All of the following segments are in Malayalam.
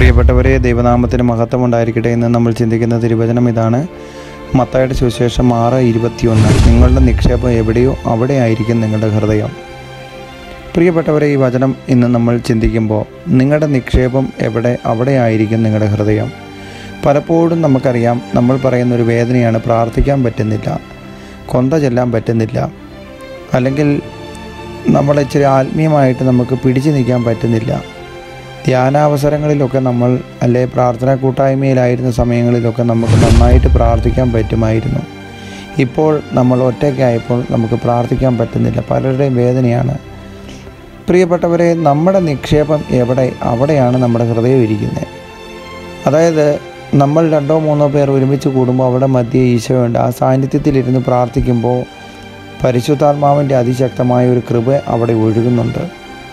പ്രിയപ്പെട്ടവരെ ദൈവനാമത്തിന് മഹത്വം ഉണ്ടായിരിക്കട്ടെ എന്ന് നമ്മൾ ചിന്തിക്കുന്ന തിരുവചനം ഇതാണ് മത്തായുടെ സുവിശേഷം ആറ് ഇരുപത്തിയൊന്ന് നിങ്ങളുടെ നിക്ഷേപം എവിടെയോ അവിടെ ആയിരിക്കും നിങ്ങളുടെ ഹൃദയം പ്രിയപ്പെട്ടവരെ ഈ വചനം ഇന്ന് നമ്മൾ ചിന്തിക്കുമ്പോൾ നിങ്ങളുടെ നിക്ഷേപം എവിടെ അവിടെ ആയിരിക്കും നിങ്ങളുടെ ഹൃദയം പലപ്പോഴും നമുക്കറിയാം നമ്മൾ പറയുന്ന ഒരു വേദനയാണ് പ്രാർത്ഥിക്കാൻ പറ്റുന്നില്ല കൊന്ത ചെല്ലാൻ പറ്റുന്നില്ല അല്ലെങ്കിൽ നമ്മൾ ഇച്ചിരി ആത്മീയമായിട്ട് നമുക്ക് പിടിച്ചു നിൽക്കാൻ പറ്റുന്നില്ല ധ്യാനാവസരങ്ങളിലൊക്കെ നമ്മൾ അല്ലെ പ്രാർത്ഥനാ കൂട്ടായ്മയിലായിരുന്ന സമയങ്ങളിലൊക്കെ നമുക്ക് നന്നായിട്ട് പ്രാർത്ഥിക്കാൻ പറ്റുമായിരുന്നു ഇപ്പോൾ നമ്മൾ ഒറ്റയ്ക്കായപ്പോൾ നമുക്ക് പ്രാർത്ഥിക്കാൻ പറ്റുന്നില്ല പലരുടെയും വേദനയാണ് പ്രിയപ്പെട്ടവരെ നമ്മുടെ നിക്ഷേപം എവിടെ അവിടെയാണ് നമ്മുടെ ഹൃദയം ഇരിക്കുന്നത് അതായത് നമ്മൾ രണ്ടോ മൂന്നോ പേർ ഒരുമിച്ച് കൂടുമ്പോൾ അവിടെ മധ്യേ ഈശോയുണ്ട് ആ സാന്നിധ്യത്തിലിരുന്ന് പ്രാർത്ഥിക്കുമ്പോൾ പരിശുദ്ധാത്മാവിൻ്റെ അതിശക്തമായ ഒരു കൃപ അവിടെ ഒഴുകുന്നുണ്ട്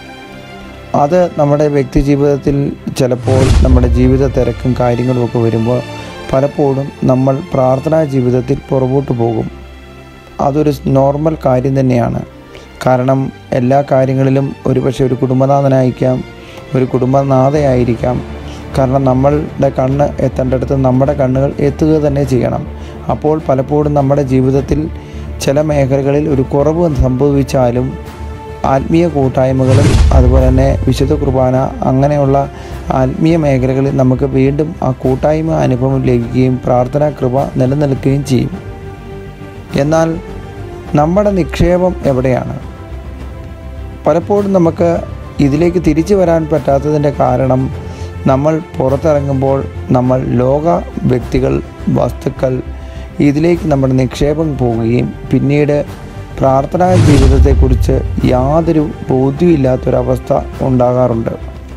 അത് നമ്മുടെ വ്യക്തി ജീവിതത്തിൽ ചിലപ്പോൾ നമ്മുടെ ജീവിത തിരക്കും കാര്യങ്ങളും ഒക്കെ വരുമ്പോൾ പലപ്പോഴും നമ്മൾ പ്രാർത്ഥനാ ജീവിതത്തിൽ പുറകോട്ട് പോകും അതൊരു നോർമൽ കാര്യം തന്നെയാണ് കാരണം എല്ലാ കാര്യങ്ങളിലും ഒരുപക്ഷെ ഒരു കുടുംബനാഥനായിരിക്കാം ഒരു കുടുംബനാഥയായിരിക്കാം കാരണം നമ്മളുടെ കണ്ണ് എത്തേണ്ടടുത്ത് നമ്മുടെ കണ്ണുകൾ എത്തുക തന്നെ ചെയ്യണം അപ്പോൾ പലപ്പോഴും നമ്മുടെ ജീവിതത്തിൽ ചില മേഖലകളിൽ ഒരു കുറവ് സംഭവിച്ചാലും ആത്മീയ കൂട്ടായ്മകളും അതുപോലെ തന്നെ വിശുദ്ധ കുർബാന അങ്ങനെയുള്ള ആത്മീയ മേഖലകളിൽ നമുക്ക് വീണ്ടും ആ കൂട്ടായ്മ അനുഭവം ലഭിക്കുകയും പ്രാർത്ഥനാ കൃപ നിലനിൽക്കുകയും ചെയ്യും എന്നാൽ നമ്മുടെ നിക്ഷേപം എവിടെയാണ് പലപ്പോഴും നമുക്ക് ഇതിലേക്ക് തിരിച്ചു വരാൻ പറ്റാത്തതിൻ്റെ കാരണം നമ്മൾ പുറത്തിറങ്ങുമ്പോൾ നമ്മൾ ലോക വ്യക്തികൾ വസ്തുക്കൾ ഇതിലേക്ക് നമ്മുടെ നിക്ഷേപം പോവുകയും പിന്നീട് പ്രാർത്ഥനാ ജീവിതത്തെക്കുറിച്ച് യാതൊരു ബോധ്യമില്ലാത്തൊരവസ്ഥ ഉണ്ടാകാറുണ്ട്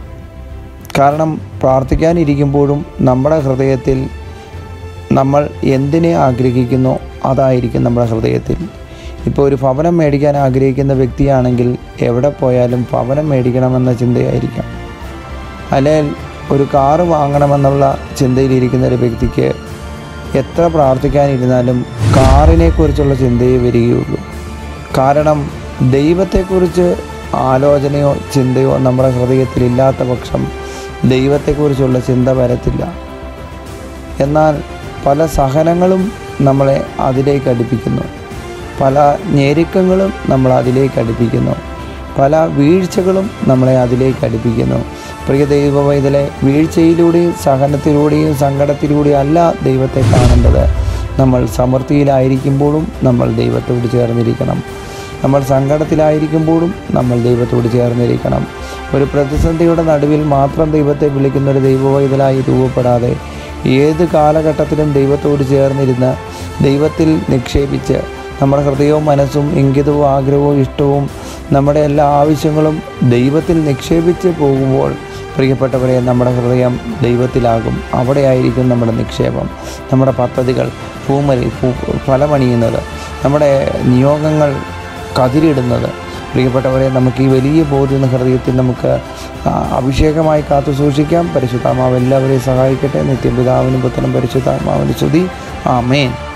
കാരണം പ്രാർത്ഥിക്കാനിരിക്കുമ്പോഴും നമ്മുടെ ഹൃദയത്തിൽ നമ്മൾ എന്തിനെ ആഗ്രഹിക്കുന്നോ അതായിരിക്കും നമ്മുടെ ഹൃദയത്തിൽ ഇപ്പോൾ ഒരു ഭവനം മേടിക്കാൻ ആഗ്രഹിക്കുന്ന വ്യക്തിയാണെങ്കിൽ എവിടെ പോയാലും ഭവനം മേടിക്കണമെന്ന ചിന്തയായിരിക്കാം അല്ലെങ്കിൽ ഒരു കാറ് വാങ്ങണമെന്നുള്ള ചിന്തയിലിരിക്കുന്ന ഒരു വ്യക്തിക്ക് എത്ര പ്രാർത്ഥിക്കാനിരുന്നാലും കാറിനെക്കുറിച്ചുള്ള ചിന്തയെ വരികയുള്ളൂ കാരണം ദൈവത്തെക്കുറിച്ച് ആലോചനയോ ചിന്തയോ നമ്മുടെ ഹൃദയത്തിൽ ഇല്ലാത്ത പക്ഷം ദൈവത്തെക്കുറിച്ചുള്ള ചിന്ത വരത്തില്ല എന്നാൽ പല സഹനങ്ങളും നമ്മളെ അതിലേക്ക് അടുപ്പിക്കുന്നു പല ഞെരുക്കങ്ങളും നമ്മൾ അതിലേക്ക് അടുപ്പിക്കുന്നു പല വീഴ്ചകളും നമ്മളെ അതിലേക്ക് അടുപ്പിക്കുന്നു പ്രിയ ദൈവവൈതലെ വീഴ്ചയിലൂടെയും സഹനത്തിലൂടെയും സങ്കടത്തിലൂടെയും അല്ല ദൈവത്തെ കാണേണ്ടത് നമ്മൾ സമൃദ്ധിയിലായിരിക്കുമ്പോഴും നമ്മൾ ദൈവത്തോട് ചേർന്നിരിക്കണം നമ്മൾ സങ്കടത്തിലായിരിക്കുമ്പോഴും നമ്മൾ ദൈവത്തോട് ചേർന്നിരിക്കണം ഒരു പ്രതിസന്ധിയുടെ നടുവിൽ മാത്രം ദൈവത്തെ വിളിക്കുന്ന ഒരു ദൈവവൈതലായി രൂപപ്പെടാതെ ഏത് കാലഘട്ടത്തിലും ദൈവത്തോട് ചേർന്നിരുന്ന് ദൈവത്തിൽ നിക്ഷേപിച്ച് നമ്മുടെ ഹൃദയവും മനസ്സും ഇംഗിതവും ആഗ്രഹവും ഇഷ്ടവും നമ്മുടെ എല്ലാ ആവശ്യങ്ങളും ദൈവത്തിൽ നിക്ഷേപിച്ച് പോകുമ്പോൾ പ്രിയപ്പെട്ടവരെ നമ്മുടെ ഹൃദയം ദൈവത്തിലാകും അവിടെയായിരിക്കും നമ്മുടെ നിക്ഷേപം നമ്മുടെ പദ്ധതികൾ പൂമരി പൂ ഫലമണിയുന്നത് നമ്മുടെ നിയോഗങ്ങൾ കതിരിടുന്നത് പ്രിയപ്പെട്ടവരെ നമുക്ക് ഈ വലിയ ബോധ്യം ഹൃദയത്തിൽ നമുക്ക് ആ, അഭിഷേകമായി കാത്തു സൂക്ഷിക്കാം പരിശുദ്ധാത്മാവ് എല്ലാവരെയും സഹായിക്കട്ടെ നിത്യപിതാവിനും പുത്രനും പരിശുദ്ധാത്മാവിൻ്റെ സ്തുതി ആമേൻ